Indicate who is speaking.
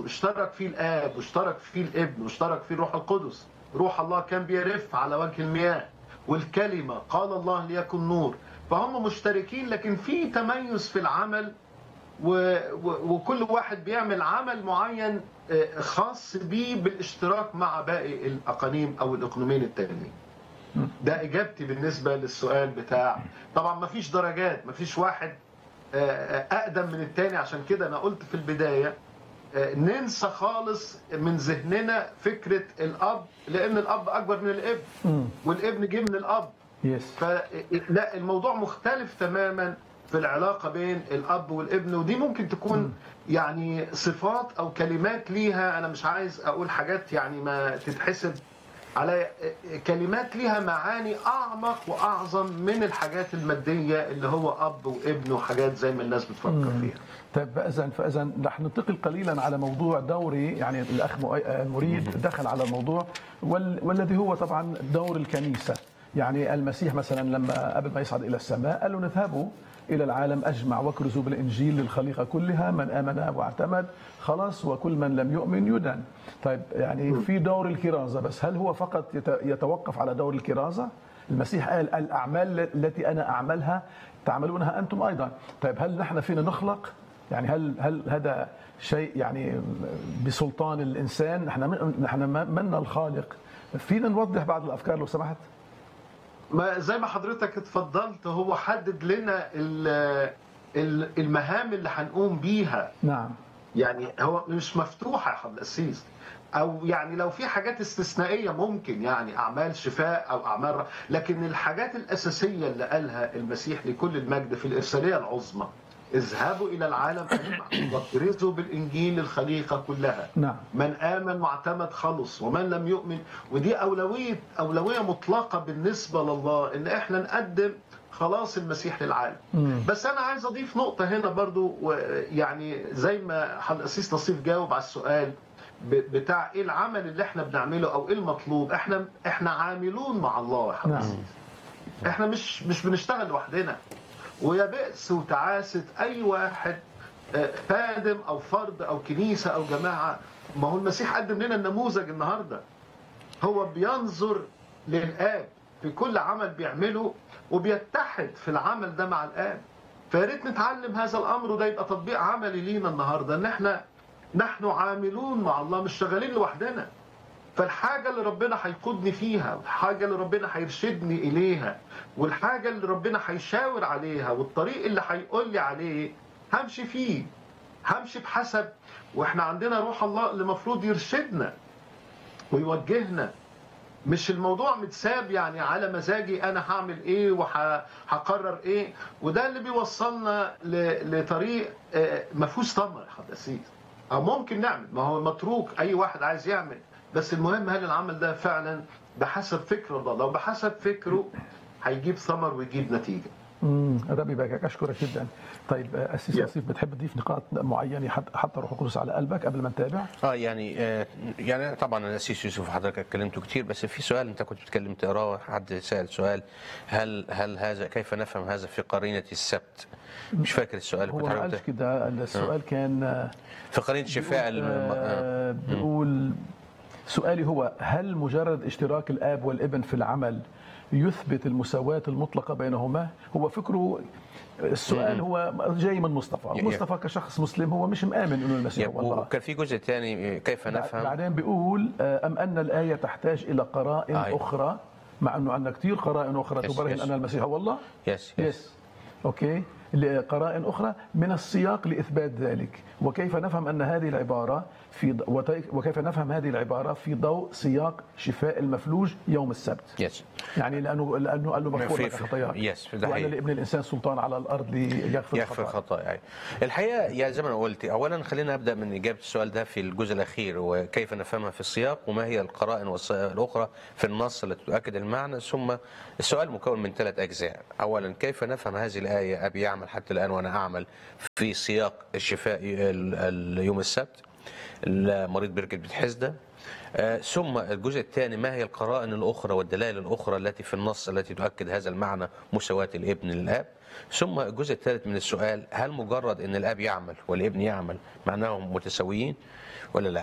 Speaker 1: نفسه اشترك فيه الآب واشترك فيه الابن واشترك فيه الروح القدس روح الله كان بيرف على وجه المياه والكلمة قال الله ليكن نور فهم مشتركين لكن في تميز في العمل و... و... وكل واحد بيعمل عمل معين آه، خاص بيه بالاشتراك مع باقي الأقانيم أو الإقليمين التانيين ده إجابتي بالنسبة للسؤال بتاع طبعا ما فيش درجات ما فيش واحد آه، أقدم من التاني عشان كده أنا قلت في البداية آه، ننسى خالص من ذهننا فكرة الأب لأن الأب أكبر من الابن
Speaker 2: مم.
Speaker 1: والابن جه من الأب
Speaker 2: يس
Speaker 1: فلا الموضوع مختلف تماما في العلاقة بين الأب والابن ودي ممكن تكون يعني صفات أو كلمات ليها أنا مش عايز أقول حاجات يعني ما تتحسب على كلمات ليها معاني أعمق وأعظم من الحاجات المادية اللي هو أب وابن وحاجات زي ما الناس بتفكر فيها
Speaker 2: طيب فاذا فاذا رح ننتقل قليلا على موضوع دوري يعني الاخ مؤي- مريد دخل على الموضوع وال والذي هو طبعا دور الكنيسه يعني المسيح مثلا لما قبل ما يصعد الى السماء قال له اذهبوا الى العالم اجمع واكرزوا بالانجيل للخليقه كلها من امن واعتمد خلاص وكل من لم يؤمن يدن طيب يعني في دور الكرازه بس هل هو فقط يت- يتوقف على دور الكرازه المسيح قال الاعمال التي انا اعملها تعملونها انتم ايضا طيب هل نحن فينا نخلق يعني هل هل هذا شيء يعني بسلطان الانسان نحن نحن منا الخالق فينا نوضح بعض الافكار لو سمحت
Speaker 1: ما زي ما حضرتك اتفضلت هو حدد لنا ال- ال- المهام اللي هنقوم بيها
Speaker 2: نعم
Speaker 1: يعني هو مش مفتوحه يا حضرتك القسيس او يعني لو في حاجات استثنائيه ممكن يعني اعمال شفاء او اعمال ر- لكن الحاجات الاساسيه اللي قالها المسيح لكل المجد في الارساليه العظمى اذهبوا الى العالم اجمع واكرزوا بالانجيل للخليقه كلها
Speaker 2: نعم
Speaker 1: من آمن واعتمد خلص ومن لم يؤمن ودي أولوية أولوية مطلقة بالنسبة لله إن إحنا نقدم خلاص المسيح للعالم
Speaker 2: مم.
Speaker 1: بس أنا عايز أضيف نقطة هنا برضو و- يعني زي ما حضرتك الأسيس نصيف جاوب على السؤال ب- بتاع إيه العمل اللي إحنا بنعمله أو إيه المطلوب إحنا إحنا عاملون مع الله يا حضرتك
Speaker 2: نعم.
Speaker 1: احنا مش مش بنشتغل لوحدنا ويا بئس وتعاسة اي واحد آه، خادم او فرد او كنيسه او جماعه ما هو المسيح قدم لنا النموذج النهارده هو بينظر للاب في كل عمل بيعمله وبيتحد في العمل ده مع الاب فيا ريت نتعلم هذا الامر وده يبقى تطبيق عملي لينا النهارده ان احنا نحن عاملون مع الله مش شغالين لوحدنا فالحاجة اللي ربنا هيقودني فيها والحاجة اللي ربنا هيرشدني إليها والحاجة اللي ربنا هيشاور عليها والطريق اللي هيقول لي عليه همشي فيه همشي بحسب واحنا عندنا روح الله اللي المفروض يرشدنا ويوجهنا مش الموضوع متساب يعني على مزاجي انا هعمل ايه وهقرر ايه وده اللي بيوصلنا ل- لطريق آه، ما فيهوش ثمر يا حضرتك أسيس. او ممكن نعمل ما هو متروك اي واحد عايز يعمل بس المهم هل العمل ده فعلا بحسب فكر الله لو بحسب فكره هيجيب ثمر ويجيب نتيجه
Speaker 2: امم ربي يباركك اشكرك جدا طيب آه، اسيس
Speaker 1: Yeah.
Speaker 2: نصيف بتحب تضيف نقاط معينه حط حط روح القدس على قلبك قبل ما نتابع
Speaker 3: اه يعني آه يعني طبعا الاسيس يوسف حضرتك اتكلمتوا كتير بس في سؤال انت كنت بتتكلم تقراه حد سال سؤال هل هل هذا كيف نفهم هذا في قرينه السبت؟ مش فاكر السؤال
Speaker 2: هو
Speaker 3: كنت
Speaker 2: ما
Speaker 3: حضرتك
Speaker 2: قالش كده السؤال كان آه،
Speaker 3: في قرينه شفاء الم... آه.
Speaker 2: آه، بيقول سؤالي هو هل مجرد اشتراك الاب والابن في العمل يثبت المساواة المطلقة بينهما هو فكره السؤال هو جاي من مصطفى
Speaker 3: ي-
Speaker 2: مصطفى كشخص مسلم هو مش مآمن انه المسيح هو الله
Speaker 3: وكان في جزء ثاني كيف نفهم
Speaker 2: بعدين بيقول آه، ام ان الايه تحتاج الى قرائن
Speaker 3: آه.
Speaker 2: اخرى مع انه عندنا كثير قرائن اخرى
Speaker 3: يس،
Speaker 2: تبرهن
Speaker 3: يس.
Speaker 2: ان المسيح هو الله
Speaker 3: يس يس
Speaker 2: يس اوكي قرائن اخرى من السياق لاثبات ذلك وكيف نفهم ان هذه العباره في ض- وتي- وكيف نفهم هذه العباره في ضوء سياق شفاء المفلوج يوم السبت
Speaker 3: يس
Speaker 2: يعني لانه لانه قال له مغفور
Speaker 3: في-
Speaker 2: لك خطاياك
Speaker 3: يس، ده
Speaker 2: وان
Speaker 3: حقيقي.
Speaker 2: لابن الانسان سلطان على الارض ليغفر
Speaker 3: يغفر
Speaker 2: الخطايا
Speaker 3: الخطايا يعني. الحقيقه يا زي ما انا قلت اولا خلينا ابدا من اجابه السؤال ده في الجزء الاخير وكيف نفهمها في السياق وما هي القرائن والص- الاخرى في النص التي تؤكد المعنى ثم السؤال مكون من ثلاث اجزاء اولا كيف نفهم هذه الايه ابي يعمل حتى الان وانا اعمل في سياق الشفاء ال- ال- يوم السبت مريض بركة بيت حسدة آه، ثم الجزء الثاني ما هي القرائن الأخرى والدلائل الأخرى التي في النص التي تؤكد هذا المعنى مساواة الابن للأب ثم الجزء الثالث من السؤال هل مجرد أن الأب يعمل والابن يعمل معناهم متساويين ولا لا